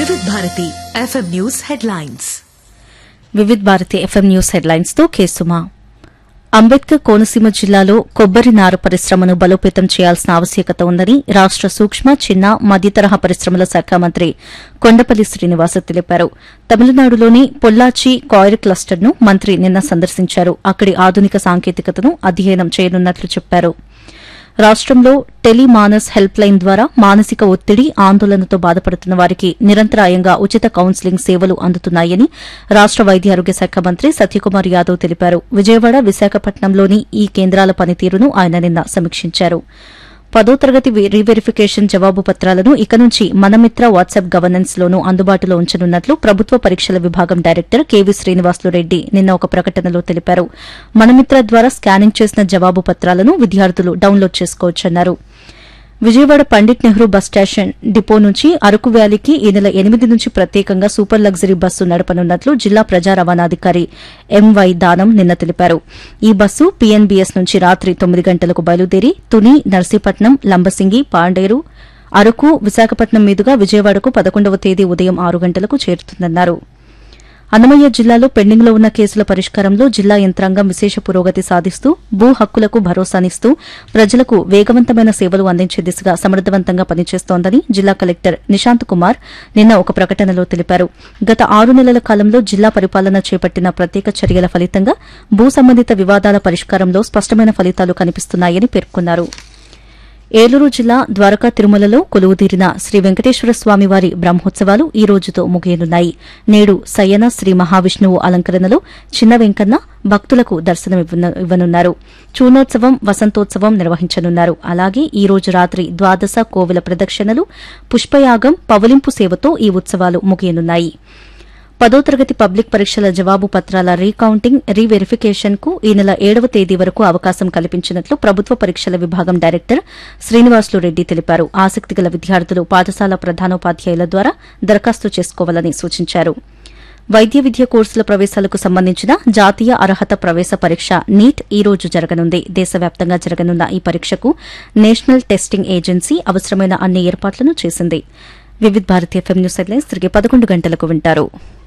వివిధ Bharati FM news headlines Vividh Bharati FM news headlines తో కేసుమా అంబేద్కర్ కోనసీమ జిల్లాలో కొబ్బరి నార పరిశ్రమను బలోపేతం చేయాల్సిన ఆవశ్యకత ఉందని రాష్ట సూక్ష్మ చిన్న మధ్యతరహా పరిశ్రమల శాఖ మంత్రి కొండపల్లి శ్రీనివాస తెలిపారు తమిళనాడులోని పొల్లాచి కాయిర్ క్లస్టర్ను మంత్రి నిన్న సందర్శించారు అక్కడి ఆధునిక సాంకేతికతను అధ్యయనం చేయనున్నట్లు చెప్పారు రాష్టంలో టెలిమానస్ హెల్ప్ లైన్ ద్వారా మానసిక ఒత్తిడి ఆందోళనతో బాధపడుతున్న వారికి నిరంతరాయంగా ఉచిత కౌన్సిలింగ్ సేవలు అందుతున్నాయని రాష్ట వైద్య ఆరోగ్య శాఖ మంత్రి సత్యకుమార్ యాదవ్ తెలిపారు విజయవాడ విశాఖపట్నంలోని ఈ కేంద్రాల పనితీరును ఆయన నిన్న సమీక్షించారు పదో తరగతి వి- రీవెరిఫికేషన్ జవాబు పత్రాలను ఇక నుంచి మనమిత్ర వాట్సాప్ గవర్నెన్స్ లోనూ అందుబాటులో ఉంచనున్నట్లు ప్రభుత్వ పరీక్షల విభాగం డైరెక్టర్ కెవి శ్రీనివాసులు రెడ్డి నిన్న ఒక ప్రకటనలో తెలిపారు మనమిత్ర ద్వారా స్కానింగ్ చేసిన జవాబు పత్రాలను విద్యార్థులు డౌన్లోడ్ చేసుకోవచ్చన్నారు Vijayawada Pandit Nehru bus station depot నుంచి అరకు వ్యాలీకి ఈ నెల ఎనిమిది నుంచి ప్రత్యేకంగా సూపర్ లగ్జరీ బస్సు నడపనున్నట్లు జిల్లా ప్రజా రవాణాధికారి ఎంవై దానం నిన్న తెలిపారు ఈ బస్సు పీఎన్బీఎస్ నుంచి రాత్రి తొమ్మిది గంటలకు బయలుదేరి తుని నర్సీపట్నం లంబసింగి పాండేరు అరకు విశాఖపట్నం మీదుగా విజయవాడకు పదకొండవ తేదీ ఉదయం ఆరు గంటలకు చేరుతుందన్నారు అన్నమయ్య జిల్లాలో పెండింగ్లో ఉన్న కేసుల పరిష్కారంలో జిల్లా యంత్రాంగం విశేష పురోగతి సాధిస్తూ భూ హక్కులకు భరోసానిస్తూ ప్రజలకు వేగవంతమైన సేవలు అందించే దిశగా సమర్థవంతంగా పనిచేస్తోందని జిల్లా కలెక్టర్ నిశాంత్ కుమార్ నిన్న ఒక ప్రకటనలో తెలిపారు గత ఆరు నెలల కాలంలో జిల్లా పరిపాలన చేపట్టిన ప్రత్యేక చర్యల ఫలితంగా భూ సంబంధిత వివాదాల పరిష్కారంలో స్పష్టమైన ఫలితాలు కనిపిస్తున్నాయని పేర్కొన్నారు ఏలూరు జిల్లా ద్వారకా తిరుమలలో కొలువుదీరిన శ్రీ వెంకటేశ్వర స్వామివారి బ్రహ్మోత్సవాలు ఈ రోజుతో ముగియనున్నాయి నేడు సయ్యన శ్రీ మహావిష్ణువు అలంకరణలో చిన్న వెంకన్న భక్తులకు దర్శనమివ్వను- ఇవ్వనున్నారు చూనోత్సవం వసంతోత్సవం నిర్వహించనున్నారు అలాగే ఈ రోజు రాత్రి ద్వాదశ కోవెల ప్రదక్షిణలు పుష్పయాగం పవలింపు సేవతో ఈ ఉత్సవాలు ముగియనున్నాయి పదో తరగతి పబ్లిక్ పరీక్షల జవాబు పత్రాల రీకౌంటింగ్ రీవెరిఫికేషన్ కు ఈ నెల ఏడవ తేదీ వరకు అవకాశం కల్పించినట్లు ప్రభుత్వ పరీక్షల విభాగం డైరెక్టర్ శ్రీనివాసులు రెడ్డి తెలిపారు ఆసక్తి గల విద్యార్థులు పాఠశాల ప్రధానోపాధ్యాయుల ద్వారా దరఖాస్తు చేసుకోవాలని సూచించారు వైద్య విద్య కోర్సుల ప్రవేశాలకు సంబంధించిన జాతీయ అర్హత ప్రవేశ పరీక్ష నీట్ ఈ రోజు జరగనుంది దేశవ్యాప్తంగా జరగనున్న ఈ పరీక్షకు నేషనల్ టెస్టింగ్ ఏజెన్సీ అవసరమైన అన్ని ఏర్పాట్లను చేసింది వివిధ భారతీయ ఎఫ్ఎం న్యూస్ హెడ్లైన్స్ తిరిగి పదకొండు గంటలకు వింటారు